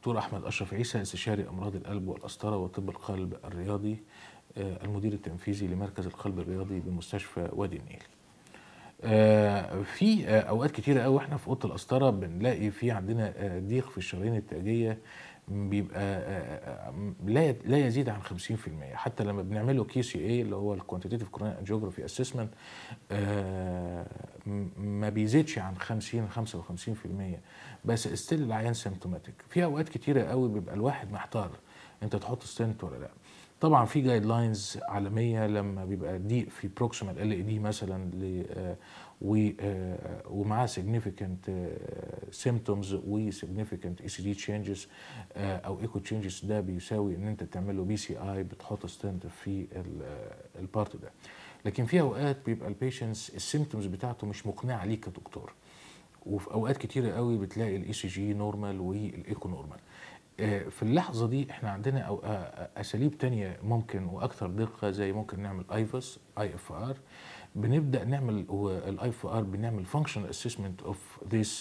دكتور احمد اشرف عيسى استشاري امراض القلب والقسطره وطب القلب الرياضي آه، المدير التنفيذي لمركز القلب الرياضي بمستشفى وادي النيل. آه، في آه، اوقات كتيره قوي احنا في اوضه القسطره بنلاقي في عندنا آه، ضيق في الشرايين التاجيه بيبقى آه، آه، لا لا يزيد عن 50% حتى لما بنعمله كي سي اي اللي هو الكوانتيتيف كورونال انجيوجرافي اسسمنت ما بيزيدش عن 50 55% بس ستيل العيان سيمتوماتيك في اوقات كتيره قوي بيبقى الواحد محتار انت تحط ستنت ولا لا طبعا في جايد لاينز عالميه لما بيبقى ضيق في بروكسيمال ال اي دي مثلا ل آه، و آه، ومعاه significant سيمتومز و significant اي سي دي تشينجز او ايكو تشينجز ده بيساوي ان انت تعمل له بي سي اي بتحط ستنت في البارت ده لكن في اوقات بيبقى البيشنس السيمتومز بتاعته مش مقنعه ليك كدكتور وفي اوقات كتيره قوي بتلاقي الاي سي جي نورمال والايكو نورمال آه، في اللحظه دي احنا عندنا أو آه، اساليب تانية ممكن واكثر دقه زي ممكن نعمل ايفوس اي اف ار بنبدا نعمل الاي اف ار بنعمل فانكشنال اسسمنت اوف ذيس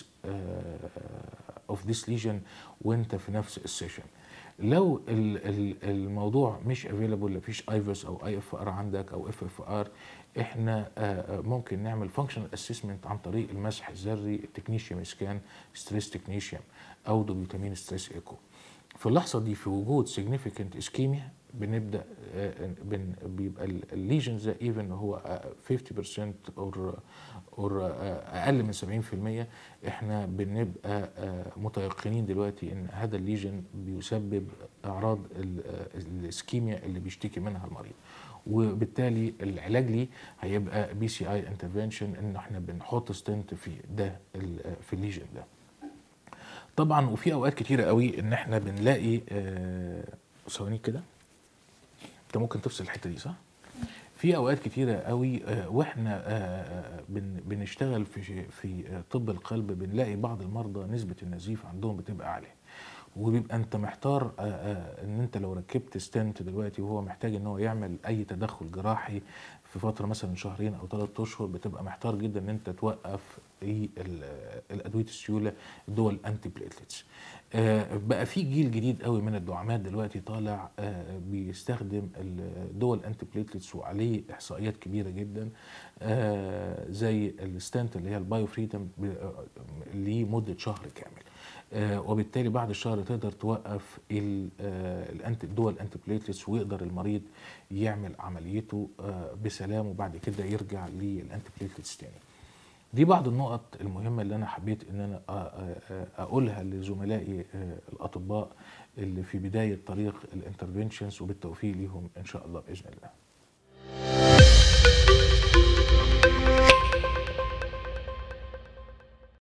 اوف ذيس ليجن وانت في نفس السيشن لو ال- ال- الموضوع مش افيلابل مفيش ايفوس او اي اف ار عندك او اف اف ار احنا آه، آه، ممكن نعمل فانكشنال اسسمنت عن طريق المسح الذري التكنيشيوم سكان ستريس تكنيشيوم او دوبيوتامين ستريس ايكو في اللحظه دي في وجود significant اسكيميا بنبدا آه، بن بيبقى الليجنز ده ايفن هو آه، 50% اور اور اقل من 70% احنا بنبقى آه، متيقنين دلوقتي ان هذا الليجن بيسبب اعراض ال- آه، الاسكيميا اللي بيشتكي منها المريض وبالتالي العلاج ليه هيبقى بي سي اي انترفنشن ان احنا بنحط ستنت في ده ال- آه، في الليجن ده طبعا وفي اوقات كتيره قوي ان احنا بنلاقي آه، ثواني كده انت ممكن تفصل الحته دي صح في اوقات كتيره قوي آه، واحنا آه، بن- بنشتغل في ش- في آه، طب القلب بنلاقي بعض المرضى نسبه النزيف عندهم بتبقى عاليه وبيبقى انت محتار آه، آه، ان انت لو ركبت ستنت دلوقتي وهو محتاج ان هو يعمل اي تدخل جراحي في فتره مثلا شهرين او ثلاث اشهر بتبقى محتار جدا ان انت توقف ايه ال- الادويه السيوله الدول الانتي بليتلتس آه، بقى في جيل جديد قوي من الدعامات دلوقتي طالع آه، بيستخدم الدول انتي بليتلتس وعليه احصائيات كبيره جدا آه، زي الستانت اللي هي البايو فريدم ب- آه، لمده شهر كامل آه، وبالتالي بعد الشهر تقدر توقف ال- آه، الانتي الدول انتي بليتلتس ويقدر المريض يعمل عمليته آه، بسلام وبعد كده يرجع للانتي بليتلتس تاني دي بعض النقط المهمة اللي أنا حبيت إن أنا أ- أ- أقولها لزملائي آه، الأطباء اللي في بداية طريق الانترفنشنز وبالتوفيق ليهم إن شاء الله بإذن الله